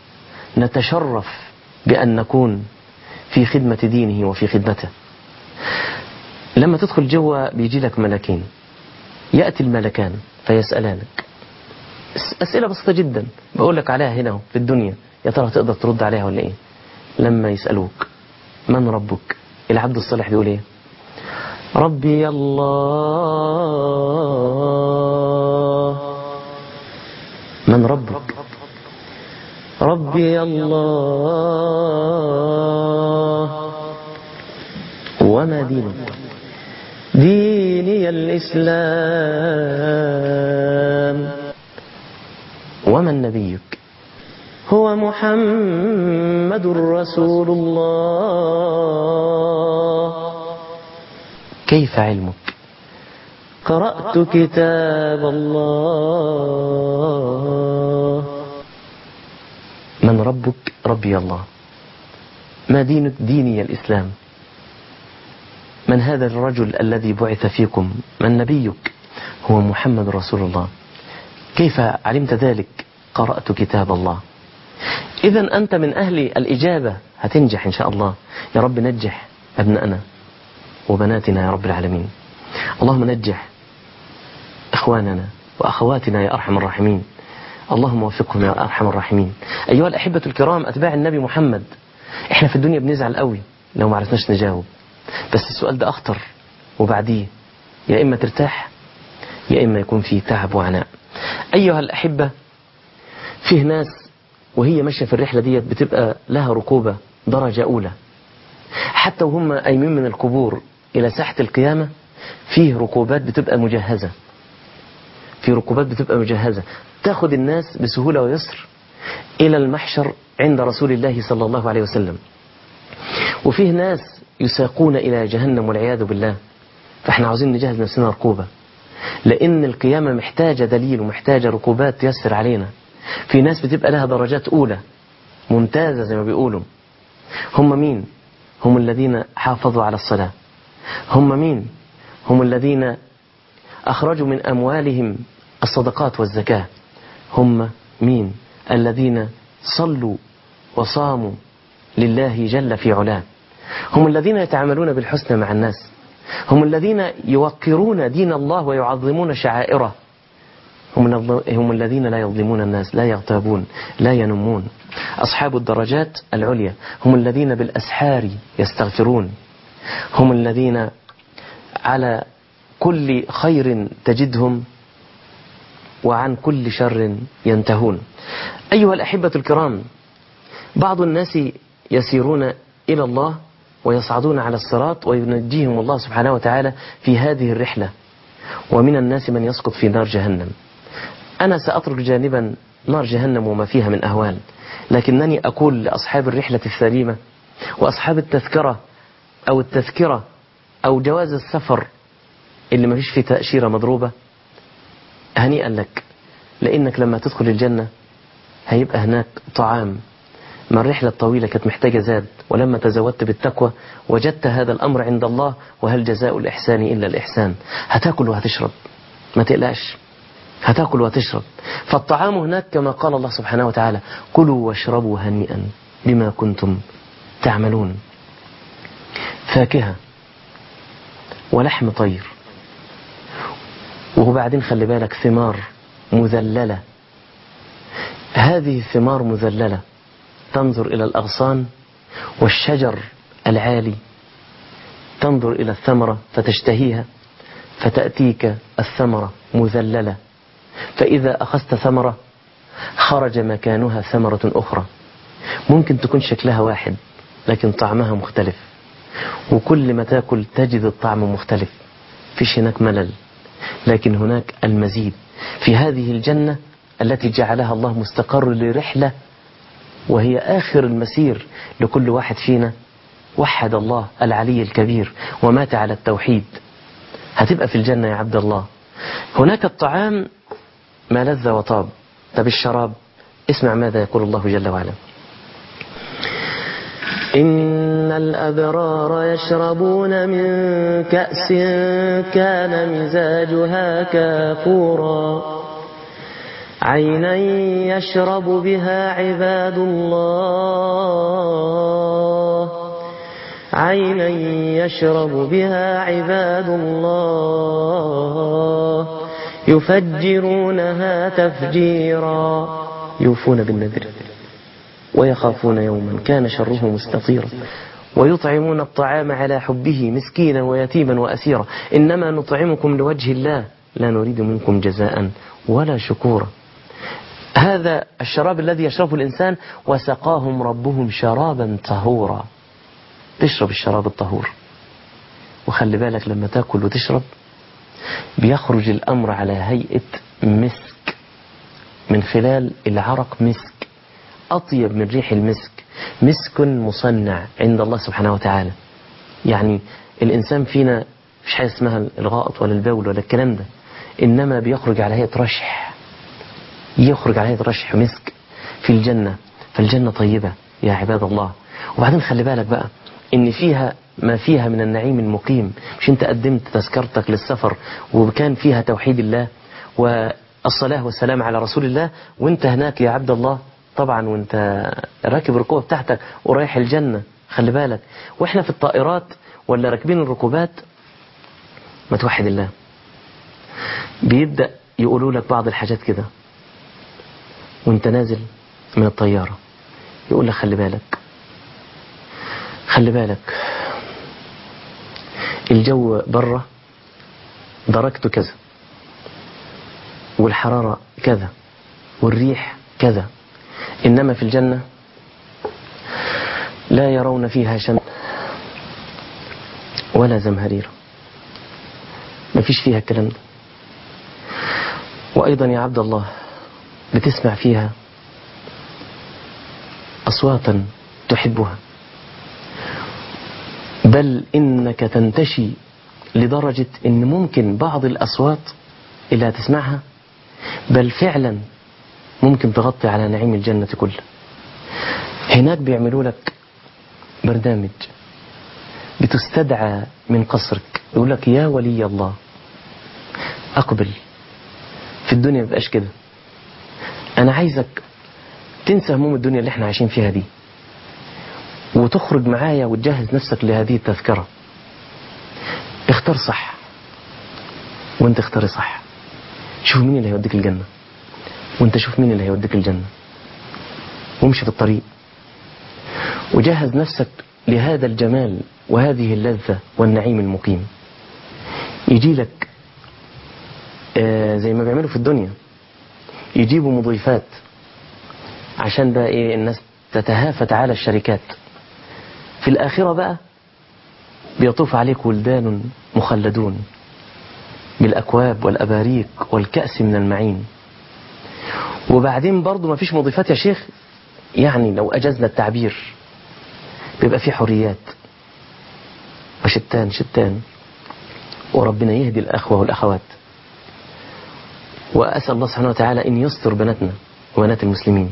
نتشرف بان نكون في خدمة دينه وفي خدمته لما تدخل جوا بيجي لك ملكين يأتي الملكان فيسألانك أسئلة بسيطة جدا بقول لك عليها هنا في الدنيا يا ترى تقدر ترد عليها ولا ايه لما يسألوك من ربك العبد الصالح بيقول ايه ربي الله من ربك ربي الله وما دينك ديني الإسلام ومن نبيك هو محمد رسول الله كيف علمك قرأت كتاب الله من ربك ربي الله ما دينك ديني الإسلام من هذا الرجل الذي بعث فيكم من نبيك هو محمد رسول الله كيف علمت ذلك قرأت كتاب الله إذا أنت من أهل الإجابة هتنجح إن شاء الله يا رب نجح أبنائنا وبناتنا يا رب العالمين اللهم نجح إخواننا وأخواتنا يا أرحم الراحمين اللهم وفقهم يا أرحم الراحمين أيها الأحبة الكرام أتباع النبي محمد إحنا في الدنيا بنزعل قوي لو ما عرفناش نجاوب بس السؤال ده أخطر وبعديه يا إما ترتاح يا إما يكون فيه تعب وعناء أيها الأحبة فيه ناس وهي ماشية في الرحلة ديت بتبقى لها ركوبة درجة أولى حتى وهم قايمين من القبور إلى ساحة القيامة فيه ركوبات بتبقى مجهزة في ركوبات بتبقى مجهزة تاخد الناس بسهولة ويسر إلى المحشر عند رسول الله صلى الله عليه وسلم وفيه ناس يساقون إلى جهنم والعياذ بالله فاحنا عاوزين نجهز نفسنا ركوبة لأن القيامة محتاجة دليل ومحتاجة ركوبات تيسر علينا في ناس بتبقى لها درجات أولى ممتازة زي ما بيقولوا هم مين هم الذين حافظوا على الصلاة هم مين هم الذين أخرجوا من أموالهم الصدقات والزكاة هم مين الذين صلوا وصاموا لله جل في علاه هم الذين يتعاملون بالحسنى مع الناس هم الذين يوقرون دين الله ويعظمون شعائره هم, هم الذين لا يظلمون الناس لا يغتابون لا ينمون أصحاب الدرجات العليا هم الذين بالأسحار يستغفرون هم الذين على كل خير تجدهم وعن كل شر ينتهون أيها الأحبة الكرام بعض الناس يسيرون إلى الله ويصعدون على الصراط وينجيهم الله سبحانه وتعالى في هذه الرحلة ومن الناس من يسقط في نار جهنم أنا سأترك جانبا نار جهنم وما فيها من أهوال لكنني أقول لأصحاب الرحلة السليمة وأصحاب التذكرة أو التذكرة أو جواز السفر اللي ما فيش فيه تأشيرة مضروبة هنيئا لك لأنك لما تدخل الجنة هيبقى هناك طعام ما الرحلة الطويلة كانت محتاجة زاد ولما تزودت بالتقوى وجدت هذا الأمر عند الله وهل جزاء الإحسان إلا الإحسان هتاكل وهتشرب ما تقلقش هتاكل وتشرب فالطعام هناك كما قال الله سبحانه وتعالى كلوا واشربوا هنيئا بما كنتم تعملون فاكهة ولحم طير وبعدين خلي بالك ثمار مذللة هذه الثمار مذللة تنظر إلى الأغصان والشجر العالي تنظر إلى الثمرة فتشتهيها فتأتيك الثمرة مذللة فإذا أخذت ثمرة خرج مكانها ثمرة أخرى ممكن تكون شكلها واحد لكن طعمها مختلف وكل ما تاكل تجد الطعم مختلف فيش هناك ملل لكن هناك المزيد في هذه الجنة التي جعلها الله مستقر لرحلة وهي آخر المسير لكل واحد فينا وحد الله العلي الكبير ومات على التوحيد هتبقى في الجنة يا عبد الله هناك الطعام ما لذ وطاب طب الشراب اسمع ماذا يقول الله جل وعلا إن الأبرار يشربون من كأس كان مزاجها كافورا عينا يشرب بها عباد الله عينا يشرب بها عباد الله يفجرونها تفجيرا يوفون بالنذر ويخافون يوما كان شره مستطيرا ويطعمون الطعام على حبه مسكينا ويتيما وأسيرا إنما نطعمكم لوجه الله لا نريد منكم جزاء ولا شكورا هذا الشراب الذي يشربه الإنسان وسقاهم ربهم شرابا طهورا تشرب الشراب الطهور وخلي بالك لما تاكل وتشرب بيخرج الأمر على هيئة مسك من خلال العرق مسك أطيب من ريح المسك مسك مصنع عند الله سبحانه وتعالى يعني الإنسان فينا مش حاجة اسمها الغائط ولا البول ولا الكلام ده إنما بيخرج على هيئة رشح يخرج على هيئة رشح مسك في الجنة فالجنة طيبة يا عباد الله وبعدين خلي بالك بقى إن فيها ما فيها من النعيم المقيم مش أنت قدمت تذكرتك للسفر وكان فيها توحيد الله والصلاة والسلام على رسول الله وانت هناك يا عبد الله طبعا وانت راكب الركوبة بتاعتك ورايح الجنة خلي بالك واحنا في الطائرات ولا راكبين الركوبات ما توحد الله بيبدأ يقولوا لك بعض الحاجات كده وانت نازل من الطيارة يقول لك خلي بالك خلي بالك الجو بره درجته كذا والحرارة كذا والريح كذا إنما في الجنة لا يرون فيها شمس ولا زمهرير ما فيش فيها الكلام ده وأيضا يا عبد الله بتسمع فيها أصواتا تحبها بل إنك تنتشي لدرجة إن ممكن بعض الأصوات اللي هتسمعها بل فعلا ممكن تغطي على نعيم الجنة كله هناك بيعملوا لك برنامج بتستدعى من قصرك يقول لك يا ولي الله أقبل في الدنيا ما بقاش كده أنا عايزك تنسى هموم الدنيا اللي احنا عايشين فيها دي وتخرج معايا وتجهز نفسك لهذه التذكرة اختار صح وانت اختاري صح شوف مين اللي هيوديك الجنة وانت شوف مين اللي هيوديك الجنة وامشي في الطريق وجهز نفسك لهذا الجمال وهذه اللذة والنعيم المقيم يجي لك آه زي ما بيعملوا في الدنيا يجيبوا مضيفات عشان بقى ايه الناس تتهافت على الشركات في الآخرة بقى بيطوف عليك ولدان مخلدون بالأكواب والأباريق والكأس من المعين وبعدين برضو ما فيش مضيفات يا شيخ يعني لو أجزنا التعبير بيبقى فيه حريات وشتان شتان وربنا يهدي الأخوة والأخوات وأسأل الله سبحانه وتعالى أن يستر بناتنا وبنات المسلمين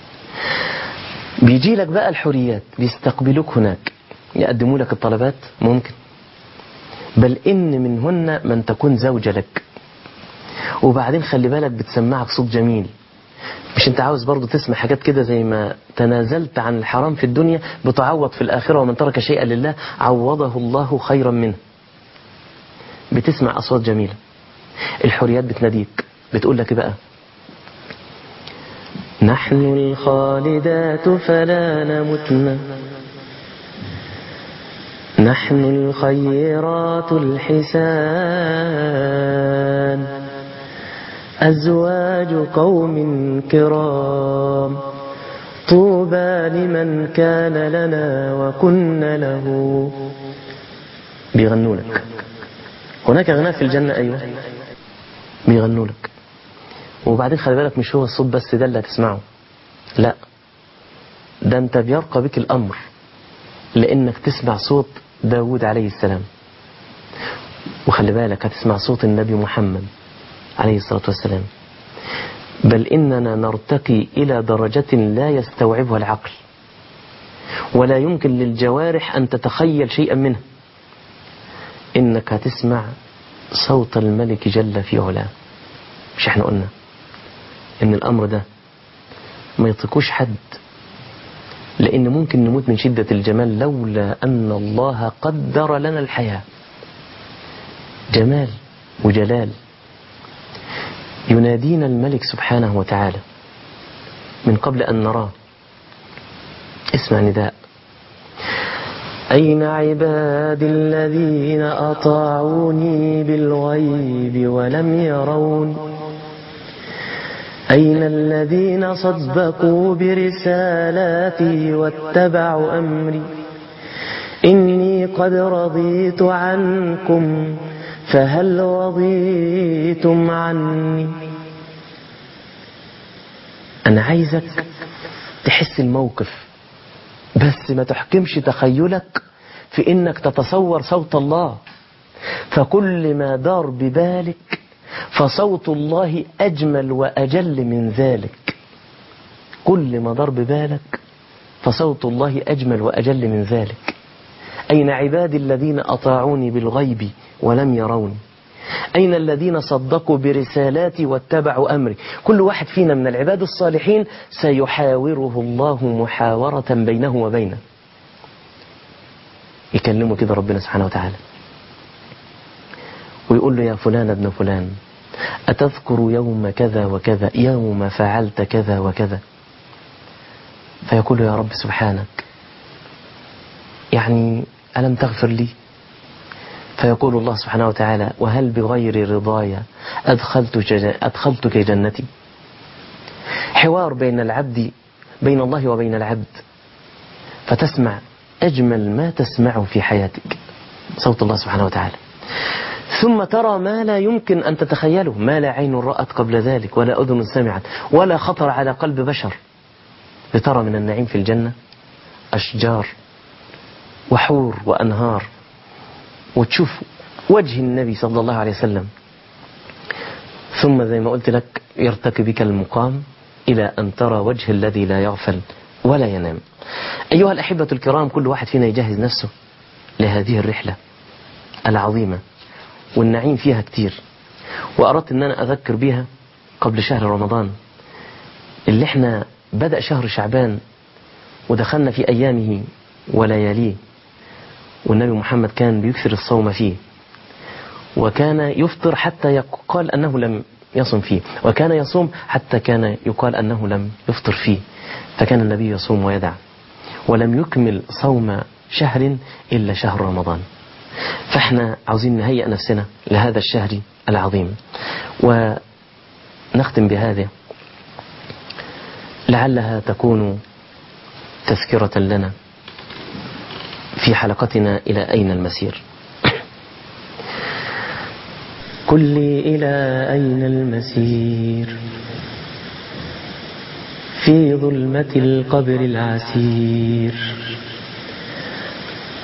بيجي لك بقى الحريات بيستقبلوك هناك يقدموا لك الطلبات ممكن بل إن منهن من تكون زوجة لك وبعدين خلي بالك بتسمعك صوت جميل مش انت عاوز برضو تسمع حاجات كده زي ما تنازلت عن الحرام في الدنيا بتعوض في الآخرة ومن ترك شيئا لله عوضه الله خيرا منه بتسمع أصوات جميلة الحريات بتناديك بتقول لك بقى نحن الخالدات فلا نمتنا نحن الخيرات الحسان أزواج قوم كرام طوبى لمن كان لنا وكن له بيغنوا لك هناك غناء في الجنة أيوة بيغنوا لك وبعدين خلي بالك مش هو الصوت بس ده اللي هتسمعه لا ده انت بيرقى بك الأمر لأنك تسمع صوت داود عليه السلام وخلي بالك هتسمع صوت النبي محمد عليه الصلاة والسلام بل إننا نرتقي إلى درجة لا يستوعبها العقل ولا يمكن للجوارح أن تتخيل شيئا منه إنك هتسمع صوت الملك جل في علاه مش احنا قلنا إن الأمر ده ما يطيقوش حد لأن ممكن نموت من شدة الجمال لولا أن الله قدر لنا الحياة جمال وجلال ينادينا الملك سبحانه وتعالى من قبل أن نراه اسمع نداء أين عبادي الذين أطاعوني بالغيب ولم يرون أين الذين صدقوا برسالاتي واتبعوا أمري إني قد رضيت عنكم فهل رضيتم عني أنا عايزك تحس الموقف بس ما تحكمش تخيلك في إنك تتصور صوت الله فكل ما دار ببالك فصوت الله أجمل وأجل من ذلك كل ما دار ببالك فصوت الله أجمل وأجل من ذلك أين عبادي الذين أطاعوني بالغيب ولم يروني أين الذين صدقوا برسالاتي واتبعوا أمري كل واحد فينا من العباد الصالحين سيحاوره الله محاورة بينه وبينه يكلمه كده ربنا سبحانه وتعالى ويقول له يا فلان ابن فلان أتذكر يوم كذا وكذا يوم فعلت كذا وكذا فيقول له يا رب سبحانك يعني ألم تغفر لي فيقول الله سبحانه وتعالى وهل بغير رضاي أدخلت أدخلتك جنتي حوار بين العبد بين الله وبين العبد فتسمع أجمل ما تسمعه في حياتك صوت الله سبحانه وتعالى ثم ترى ما لا يمكن أن تتخيله ما لا عين رأت قبل ذلك ولا أذن سمعت ولا خطر على قلب بشر لترى من النعيم في الجنة أشجار وحور وأنهار وتشوف وجه النبي صلى الله عليه وسلم ثم زي ما قلت لك يرتقي بك المقام إلى أن ترى وجه الذي لا يغفل ولا ينام أيها الأحبة الكرام كل واحد فينا يجهز نفسه لهذه الرحلة العظيمة والنعيم فيها كتير وأردت أن أنا أذكر بها قبل شهر رمضان اللي احنا بدأ شهر شعبان ودخلنا في أيامه ولياليه والنبي محمد كان بيكثر الصوم فيه وكان يفطر حتى يقال أنه لم يصم فيه وكان يصوم حتى كان يقال أنه لم يفطر فيه فكان النبي يصوم ويدع ولم يكمل صوم شهر إلا شهر رمضان فاحنا عاوزين نهيئ نفسنا لهذا الشهر العظيم ونختم بهذا لعلها تكون تذكرة لنا في حلقتنا إلى أين المسير قل لي إلى أين المسير في ظلمة القبر العسير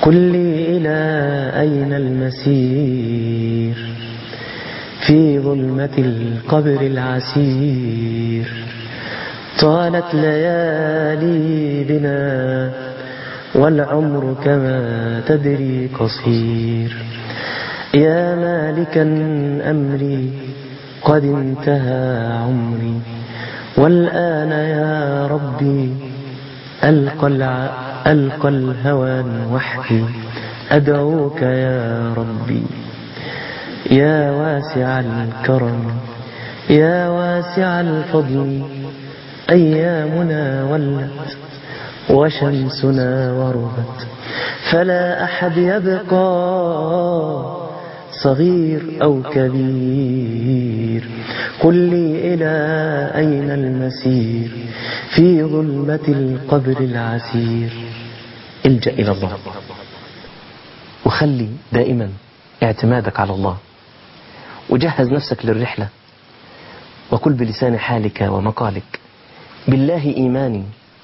قل لي إلى أين المسير في ظلمة القبر العسير طالت ليالي بنا والعمر كما تدري قصير يا مالكا أمري قد انتهى عمري والآن يا ربي ألقى, الع... ألقى الهوان وحدي أدعوك يا ربي يا واسع الكرم يا واسع الفضل أيامنا ولت وشمسنا وربت فلا أحد يبقى صغير أو كبير قل لي إلى أين المسير في ظلمة القبر العسير الجأ إلى الله وخلي دائما اعتمادك على الله وجهز نفسك للرحلة وكل بلسان حالك ومقالك بالله إيماني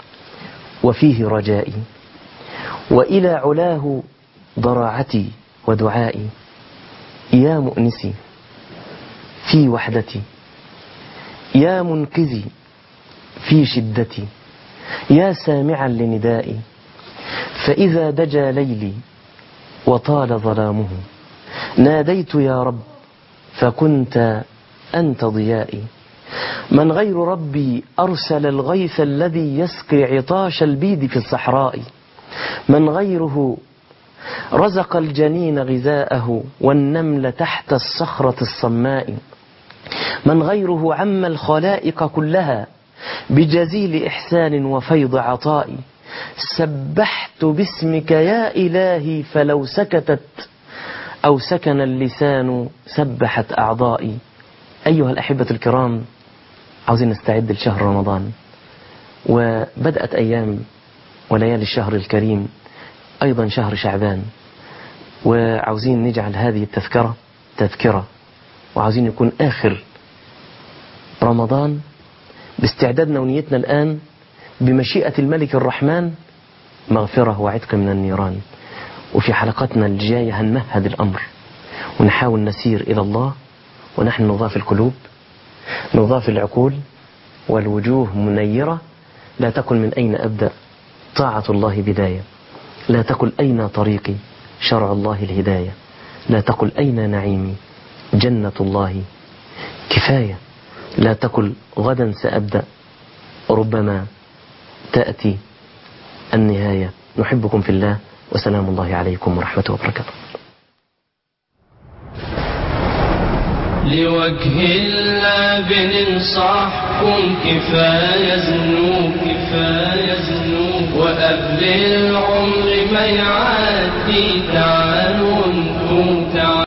وفيه رجائي وإلى علاه ضراعتي ودعائي يا مؤنسي في وحدتي يا منقذي في شدتي يا سامعا لندائي فإذا دجى ليلي وطال ظلامه ناديت يا رب فكنت أنت ضيائي من غير ربي أرسل الغيث الذي يسقي عطاش البيد في الصحراء من غيره رزق الجنين غذاءه والنمل تحت الصخرة الصماء من غيره عم الخلائق كلها بجزيل إحسان وفيض عطاء سبحت باسمك يا إلهي فلو سكتت أو سكن اللسان سبحت أعضائي أيها الأحبة الكرام عاوزين نستعد لشهر رمضان وبدأت أيام وليالي الشهر الكريم أيضا شهر شعبان وعاوزين نجعل هذه التذكرة تذكرة وعاوزين يكون آخر رمضان باستعدادنا ونيتنا الآن بمشيئة الملك الرحمن مغفرة وعتق من النيران وفي حلقتنا الجاية هنمهد الأمر ونحاول نسير إلى الله ونحن نضاف القلوب نضاف العقول والوجوه منيرة لا تقل من أين أبدأ طاعة الله بداية لا تقل أين طريقي شرع الله الهداية لا تقل أين نعيمي جنة الله كفاية لا تقل غدا سأبدأ ربما تأتي النهاية نحبكم في الله وسلام الله عليكم ورحمته وبركاته لوجه الله بننصحكم كفاية ذنوب كفاية ذنوب وقبل العمر ما يعدي تعالوا انتم تعالوا